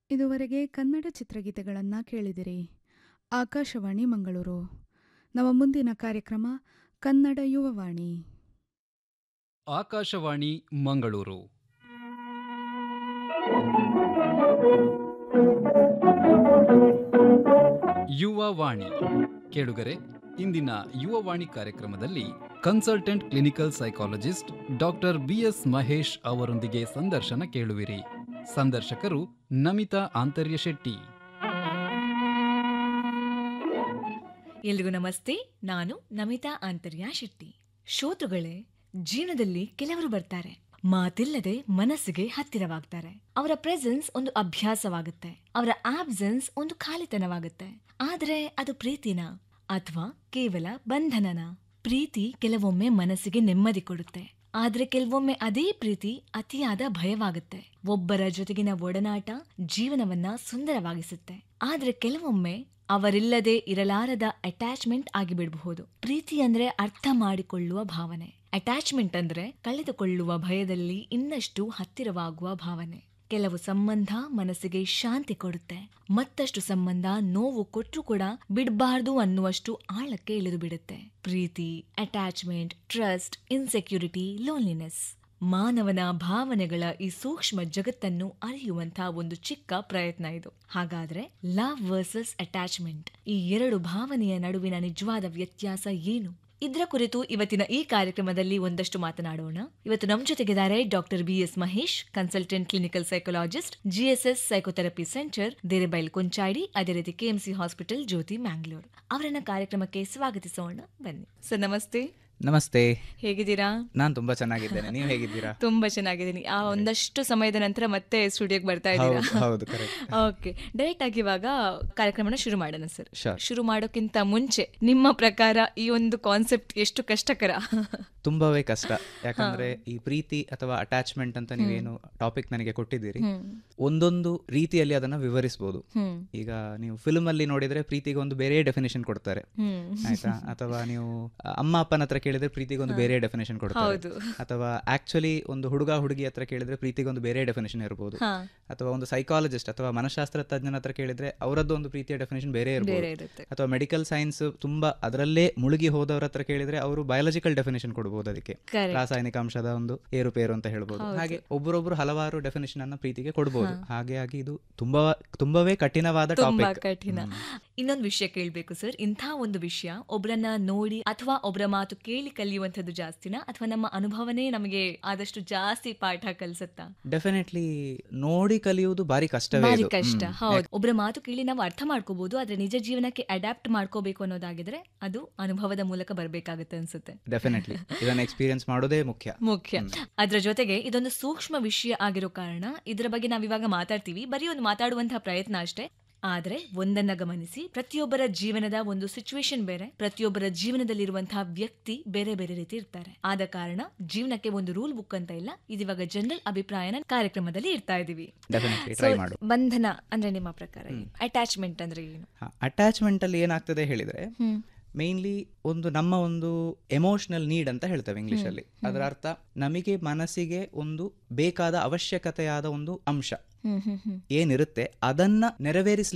ಇದುವರೆಗೆ ಕನ್ನಡ ಚಿತ್ರಗೀತೆಗಳನ್ನು ಕೇಳಿದಿರಿ ಆಕಾಶವಾಣಿ ಮಂಗಳೂರು ನಮ್ಮ ಮುಂದಿನ ಕಾರ್ಯಕ್ರಮ ಕನ್ನಡ ಯುವವಾಣಿ ಆಕಾಶವಾಣಿ ಮಂಗಳೂರು ಯುವವಾಣಿ ಕೇಳುಗರೆ ಇಂದಿನ ಯುವವಾಣಿ ಕಾರ್ಯಕ್ರಮದಲ್ಲಿ consultant clinical psychologist doctor BS Mahesh ಅವರೊಂದಿಗೆ ಸಂದರ್ಶನ ಕೇಳುವಿರಿ ಸಂದರ್ಶಕರು ನಮಿತಾ ಆಂತರ್ಯ ಶೆಟ್ಟಿ ಎಲ್ರಿಗೂ ನಮಸ್ತೆ ನಾನು ನಮಿತಾ ಆಂತರ್ಯ ಶೆಟ್ಟಿ ಶ್ರೋತೃಗಳೇ ಜೀವನದಲ್ಲಿ ಕೆಲವರು ಬರ್ತಾರೆ ಮಾತಿಲ್ಲದೆ ಮನಸ್ಸಿಗೆ ಹತ್ತಿರವಾಗ್ತಾರೆ ಅವರ ಪ್ರೆಸೆನ್ಸ್ ಒಂದು ಅಭ್ಯಾಸವಾಗುತ್ತೆ ಅವರ ಆಬ್ಸೆನ್ಸ್ ಒಂದು ಖಾಲಿತನವಾಗುತ್ತೆ ಆದ್ರೆ ಅದು ಪ್ರೀತಿನ ಅಥವಾ ಕೇವಲ ಬಂಧನನ ಪ್ರೀತಿ ಕೆಲವೊಮ್ಮೆ ಮನಸ್ಸಿಗೆ ನೆಮ್ಮದಿ ಕೊಡುತ್ತೆ ಆದ್ರೆ ಕೆಲವೊಮ್ಮೆ ಅದೇ ಪ್ರೀತಿ ಅತಿಯಾದ ಭಯವಾಗುತ್ತೆ ಒಬ್ಬರ ಜೊತೆಗಿನ ಒಡನಾಟ ಜೀವನವನ್ನ ಸುಂದರವಾಗಿಸುತ್ತೆ ಆದ್ರೆ ಕೆಲವೊಮ್ಮೆ ಅವರಿಲ್ಲದೆ ಇರಲಾರದ ಅಟ್ಯಾಚ್ಮೆಂಟ್ ಆಗಿಬಿಡಬಹುದು ಪ್ರೀತಿ ಅಂದ್ರೆ ಅರ್ಥ ಮಾಡಿಕೊಳ್ಳುವ ಭಾವನೆ ಅಟ್ಯಾಚ್ಮೆಂಟ್ ಅಂದ್ರೆ ಕಳೆದುಕೊಳ್ಳುವ ಭಯದಲ್ಲಿ ಇನ್ನಷ್ಟು ಹತ್ತಿರವಾಗುವ ಭಾವನೆ ಕೆಲವು ಸಂಬಂಧ ಮನಸ್ಸಿಗೆ ಶಾಂತಿ ಕೊಡುತ್ತೆ ಮತ್ತಷ್ಟು ಸಂಬಂಧ ನೋವು ಕೊಟ್ಟರು ಕೂಡ ಬಿಡಬಾರ್ದು ಅನ್ನುವಷ್ಟು ಆಳಕ್ಕೆ ಇಳಿದು ಬಿಡುತ್ತೆ ಪ್ರೀತಿ ಅಟ್ಯಾಚ್ಮೆಂಟ್ ಟ್ರಸ್ಟ್ ಇನ್ಸೆಕ್ಯೂರಿಟಿ ಲೋನ್ಲಿನೆಸ್ ಮಾನವನ ಭಾವನೆಗಳ ಈ ಸೂಕ್ಷ್ಮ ಜಗತ್ತನ್ನು ಅರಿಯುವಂತಹ ಒಂದು ಚಿಕ್ಕ ಪ್ರಯತ್ನ ಇದು ಹಾಗಾದ್ರೆ ಲವ್ ವರ್ಸಸ್ ಅಟ್ಯಾಚ್ಮೆಂಟ್ ಈ ಎರಡು ಭಾವನೆಯ ನಡುವಿನ ನಿಜವಾದ ವ್ಯತ್ಯಾಸ ಏನು ಇದರ ಕುರಿತು ಇವತ್ತಿನ ಈ ಕಾರ್ಯಕ್ರಮದಲ್ಲಿ ಒಂದಷ್ಟು ಮಾತನಾಡೋಣ ಇವತ್ತು ನಮ್ಮ ಜೊತೆಗಿದ್ದಾರೆ doctor B S Mahesh consultant clinical psychologist GSS psychotherapy centre Derebail Konchady ಅದೇ ರೀತಿ ಕೆಎಂಸಿ ಹಾಸ್ಪಿಟಲ್ ಜ್ಯೋತಿ ಮ್ಯಾಂಗ್ಳೂರ್ ಅವರನ್ನ ಕಾರ್ಯಕ್ರಮಕ್ಕೆ ಸ್ವಾಗತಿಸೋಣ ಬನ್ನಿ ಸರ್ ನಮಸ್ತೆ ನಮಸ್ತೆ ಹೇಗಿದ್ದೀರಾ ನಾನ್ ತುಂಬಾ ಚೆನ್ನಾಗಿದ್ದೇನೆ ನೀವು ಹೇಗಿದ್ದೀರಾ ತುಂಬಾ ಚೆನ್ನಾಗಿದ್ದೀನಿ ಆ ಒಂದಷ್ಟು ಸಮಯದ ನಂತರ ಮತ್ತೆ ಸ್ಟುಡಿಯೋಗೆ ಬರ್ತಾ ಇದ್ದೀರಾ ಹೌದು ಹೌದು ಕರೆಕ್ಟ್ ಓಕೆ ಡೈರೆಕ್ಟ್ ಆಗಿ ಇವಾಗ ಕಾರ್ಯಕ್ರಮನ ಶುರು ಮಾಡೋಣ ಸರ್ Sure. ಶುರು ಮಾಡೋಕ್ಕಿಂತ ಮುಂಚೆ ನಿಮ್ಮ ಪ್ರಕಾರ ಈ ಒಂದು ಕಾನ್ಸೆಪ್ಟ್ ಎಷ್ಟು ಕಷ್ಟಕರ ತುಂಬಾವೇ ಕಷ್ಟ ಯಾಕಂದ್ರೆ ಈ ಪ್ರೀತಿ ಅಥವಾ ಅಟ್ಯಾಚ್ಮೆಂಟ್ ಅಂತ ನೀವೇನು ಟಾಪಿಕ್ ನನಗೆ ಕೊಟ್ಟಿದ್ದೀರಿ ಒಂದೊಂದು ರೀತಿಯಲ್ಲಿ ಅದನ್ನ ವಿವರಿಸಬಹುದು ಹ್ಮ್ ಈಗ ನೀವು ಫಿಲ್ಮ್ ಅಲ್ಲಿ ನೋಡಿದ್ರೆ ಪ್ರೀತಿಗೆ ಒಂದು ಬೇರೆ ಡೆಫಿನೇಷನ್ ಕೊಡ್ತಾರೆ ಹ್ಮ್ ಆಯ್ತಾ ಅಥವಾ ನೀವು ಅಮ್ಮ ಅಪ್ಪನ ಹತ್ರ ಕೇಳಿದ್ರೆ ಪ್ರೀತಿಗೆ ಒಂದು ಬೇರೆ ಡೆಫಿನೇಷನ್ ಕೊಡ್ತಾರೆ ಹೌದು. ಅಥವಾ ಆಕ್ಚುಲಿ ಒಂದು ಹುಡುಗ ಹುಡುಗಿ ಹತ್ರ ಕೇಳಿದ್ರೆ ಪ್ರೀತಿಗೆ ಒಂದು ಬೇರೆ ಡೆಫಿನೇಷನ್ ಇರಬಹುದು ಹಾ ಅಥವಾ ಒಂದು ಸೈಕಾಲಜಿಸ್ಟ್ ಅಥವಾ ಮನಃಶಾಸ್ತ್ರ ತಜ್ಞನ ಹತ್ರ ಕೇಳಿದ್ರೆ ಅವರದ್ದು ಒಂದು ಪ್ರೀತಿಯ ಡೆಫಿನೇಷನ್ ಬೇರೆ ಬೇರೆ ಇರಬಹುದು ಇರುತ್ತೆ ಅಥವಾ ಮೆಡಿಕಲ್ ಸೈನ್ಸ್ ತುಂಬಾ ಅದರಲ್ಲೇ ಮುಳುಗಿ ಹೋದವರ ಹತ್ರ ಕೇಳಿದ್ರೆ ಅವರು ಬಯಾಲಜಿಕಲ್ ಡೆಫಿನೇಷನ್ ಕೊಡಬಹುದು ಅದಕ್ಕೆ Correct. ರಾಸಾಯನಿಕ ಅಂಶದ ಒಂದು ಏರುಪೇರು ಅಂತ ಹೇಳ್ಬೋದು ಹಾಗೆ ಒಬ್ಬರೊಬ್ರು ಹಲವಾರು ಡೆಫಿನೇಷನ್ ಅನ್ನ ಪ್ರೀತಿಗೆ ಕೊಡಬಹುದು ಹಾಗಾಗಿ ಇದು ತುಂಬಾ ತುಂಬಾವೇ ಕಠಿಣವಾದ ತುಂಬಾ ಟಾಪಿಕ್ ಕಠಿಣ ಇನ್ನೊಂದು ವಿಷಯ ಕೇಳ್ಬೇಕು ಸರ್ ಇಂಥ ಒಂದು ವಿಷಯ ಒಬ್ರನ್ನ ನೋಡಿ ಅಥವಾ ಒಬ್ರ ಮಾತು ಕೇಳಿ ಕಲಿಯುವಂಥದ್ದು ಜಾಸ್ತಿನಾ ಅಥವಾ ನಮ್ಮ ಅನುಭವನೇ ನಮಗೆ ಆದಷ್ಟು ಜಾಸ್ತಿ ಪಾಠ ಕಲಿಸುತ್ತಾ ಡೆಫಿನೆಟ್ಲಿ ನೋಡಿ ಕಲಿಯುವುದು ಬಾರಿ ಕಷ್ಟವೇ ಬಾರಿ ಇದು. ಕಷ್ಟ ಹ್ಮ್. ಹೌದು ಒಬ್ಬರ ಮಾತು ಕೇಳಿ ನಾವು ಅರ್ಥ ಮಾಡ್ಕೋಬಹುದು ಆದ್ರೆ ನಿಜ ಜೀವನಕ್ಕೆ ಅಡ್ಯಾಪ್ಟ್ ಮಾಡ್ಕೋಬೇಕು ಅನ್ನೋದಾಗಿದ್ರೆ ಅದು ಅನುಭವದ ಮೂಲಕ ಬರ್ಬೇಕಾಗುತ್ತೆ ಅನ್ಸುತ್ತೆ ಡೆಫಿನೆಟ್ಲಿ ಇದನ್ನ ಎಕ್ಸ್ಪೀರಿಯನ್ಸ್ ಮಾಡೋದೇ ಮುಖ್ಯ ಮುಖ್ಯ ಅದ್ರ ಜೊತೆಗೆ ಇದೊಂದು ಸೂಕ್ಷ್ಮ ವಿಷಯ ಆಗಿರೋ ಕಾರಣ ಇದರ ಬಗ್ಗೆ ನಾವಿವಾಗ ಮಾತಾಡ್ತೀವಿ ಬರೀ ಒಂದು ಮಾತಾಡುವಂತಹ ಪ್ರಯತ್ನ ಅಷ್ಟೇ ಆದ್ರೆ ಒಂದನ್ನ ಗಮನಿಸಿ ಪ್ರತಿಯೊಬ್ಬರ ಜೀವನದ ಒಂದು ಸಿಚುವೇಶನ್ ಬೇರೆ ಪ್ರತಿಯೊಬ್ಬರ ಜೀವನದಲ್ಲಿರುವಂತಹ ವ್ಯಕ್ತಿ ಬೇರೆ ಬೇರೆ ರೀತಿ ಇರ್ತಾರೆ ಆದ ಕಾರಣ ಜೀವನಕ್ಕೆ ಒಂದು ರೂಲ್ ಬುಕ್ ಅಂತ ಇಲ್ಲ ಇದಿವಾಗ ಜನರಲ್ ಅಭಿಪ್ರಾಯನ ಕಾರ್ಯಕ್ರಮದಲ್ಲಿ ಇರ್ತಾ ಇದೀವಿ ಡೆಫಿನೆಟ್ಲಿ So, ಟ್ರೈ ಮಾಡು ಬಂಧನ ಅಂದ್ರೆ ನಿಮ್ಮ ಪ್ರಕಾರ ಅಟ್ಯಾಚ್ಮೆಂಟ್ ಅಂದ್ರೆ ಏನು ಅಟ್ಯಾಚ್ಮೆಂಟ್ ಅಲ್ಲಿ ಏನಾಗ್ತದೆ ಹೇಳಿದ್ರೆ ಹ್ಮ್ ಮೇನ್ಲಿ ಒಂದು ನಮ್ಮ ಒಂದು ಎಮೋಷನಲ್ ನೀಡ್ ಅಂತ ಹೇಳ್ತೇವೆ ಇಂಗ್ಲಿಷ್ ಅಲ್ಲಿ ಅದರ ಅರ್ಥ ನಮಗೆ ಮನಸ್ಸಿಗೆ ಒಂದು ಬೇಕಾದ ಅವಶ್ಯಕತೆಯಾದ ಒಂದು ಅಂಶ ಹ್ಮ್ ಹ್ಮ್ ಹ್ಮ್ ಏನಿರುತ್ತೆ ಅದನ್ನ ನೆರವೇರಿಸಲಿಕ್ಕೆ